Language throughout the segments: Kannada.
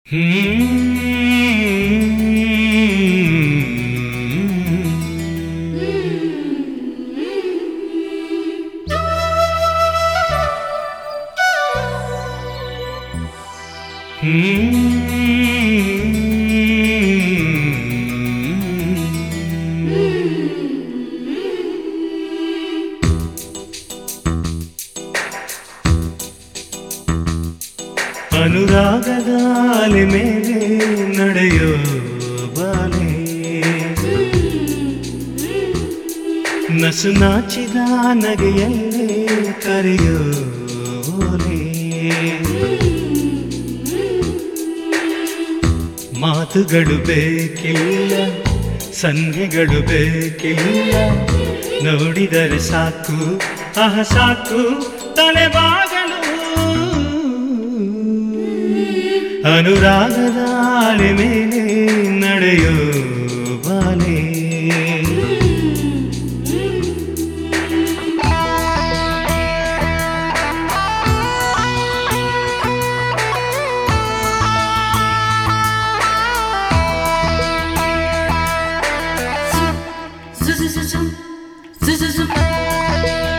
ಅನುರಾಗದ ಅಲೆ ಮೇಲೆ ನಡೆಯೋ ಬಾಲೆ ನಸು ನಾಚಿದ ನಗೆಯಲ್ಲೇ ಕರೆಯೋ ಓಲೆ ಮಾತುಗಳು ಬೇಕಿಲ್ಲ ಸಂಧ್ಯೆಗಳು ಬೇಕಿಲ್ಲ ನೋಡಿದರೆ ಸಾಕು ಅಹ ಸಾಕು ತಲೆಬಾಗಲು ಅನುರಾಗದ ಅಲೆ ಮೇಲೆ ನಡೆಯೋ ಬಾಲೆ Zoom, zoom, zoom, zoom, zoom, zoom, zoom.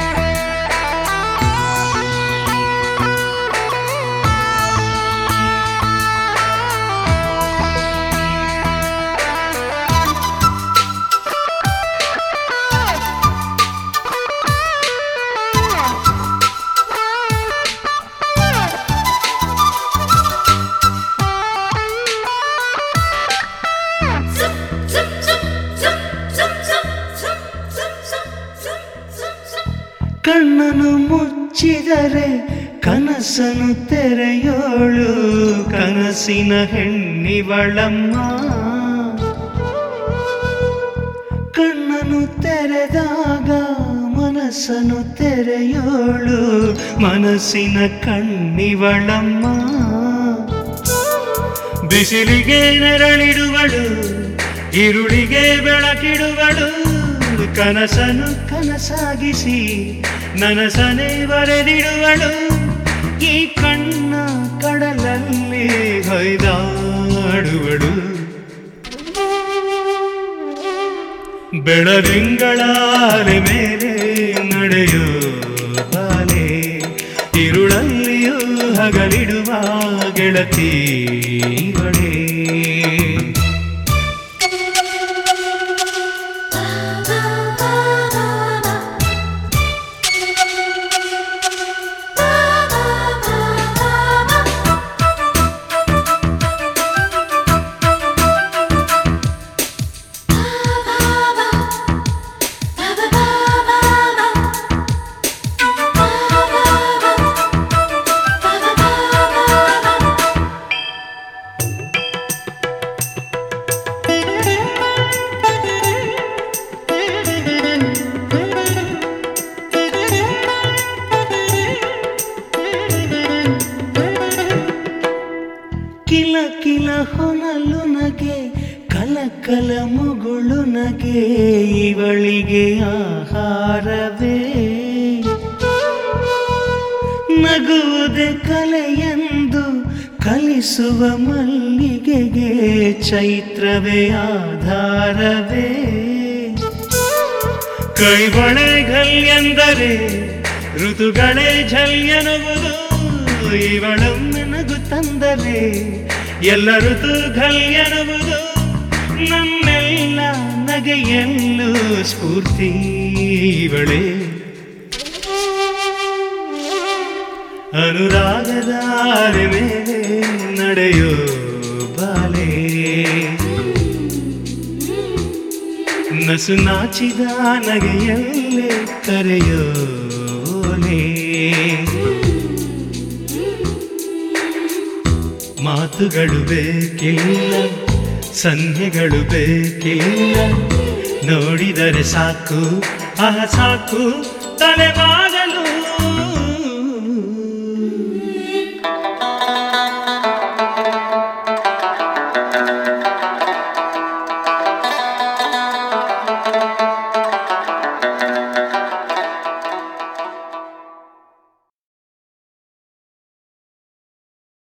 Zoom, zoom, zoom, zoom, zoom, zoom, zoom, zoom, zoom, zoom, zoom, zoom. ಕಣ್ಣನು ಮುಚ್ಚಿದರೆ ಕನಸನು ತೆರೆಯೋಳು ಕನಸಿನ ಹೆಣ್ಣಿವಳಮ್ಮ ಕಣ್ಣನು ತೆರೆದಾಗ ಮನಸ್ಸನು ತೆರೆಯೋಳು ಮನಸ್ಸಿನ ಕಣ್ಣಿವಳಮ್ಮ ಬಿಸಿಲಿಗೆ ನೆರಳಿಡುವಳು ಇರುಳಿಗೆ ಬೆಳಕಿಡುವಳು ಕನಸನು ಕನಸಾಗಿಸಿ ನನಸನೆ ಬರೆದಿಡುವಳು ಈ ಕಣ್ಣ ಕಡಲಲ್ಲಿ ಹೊಯ್ದಾಡುವಳು ಬೆಳದಿಂಗಳಾಲೆ ಮೇಲೆ ನಡೆಯೋ ಬಾಲೆ ಇರುಳಲ್ಲಿಯೂ ಹಗಲಿಡುವ ಗೆಳತಿಗಳೇ ಕಿಲ ಕಿಲ ಹೊನಲು ನಗೆ ಕಲ ಕಲ ಮುಗುಳು ನಗೆ ಇವಳಿಗೆ ಆಹಾರವೇ ನಗುವುದೇ ಕಲೆಯೆಂದು ಕಲಿಸುವ ಮಲ್ಲಿಗೆಗೆ ಚೈತ್ರವೇ ಆಧಾರವೇ ಕೈಬಳೆಗಲ್ ಎಂದರೆ ಋತುಗಳೇ ಝಲ್ಯನುವುದು ಇವಳೊಮ್ಮೆ ನಗು ತಂದರೆ ಎಲ್ಲ ಋತುಗಳು ಎನ್ನುವುದು ನನ್ನೆಲ್ಲ ನಗೆಯಲ್ಲೂ ಸ್ಫೂರ್ತಿ ಇವಳೇ ಅನುರಾಗದ ಅಲೆ ಮೇಲೆ ನಡೆಯೋ ಬಾಲೆ ನಸು ನಾಚಿದ ನಗೆಯಲ್ಲೇ ಕರೆಯೋ ಓಲೆ ಮಾತುಗಳು ಬೇಕಿಲ್ಲ ಸಂಧ್ಯೆಗಳು ಬೇಕಿಲ್ಲ ನೋಡಿದರೆ ಸಾಕು ಆಹ ಸಾಕು ತಲೆಬಾಗ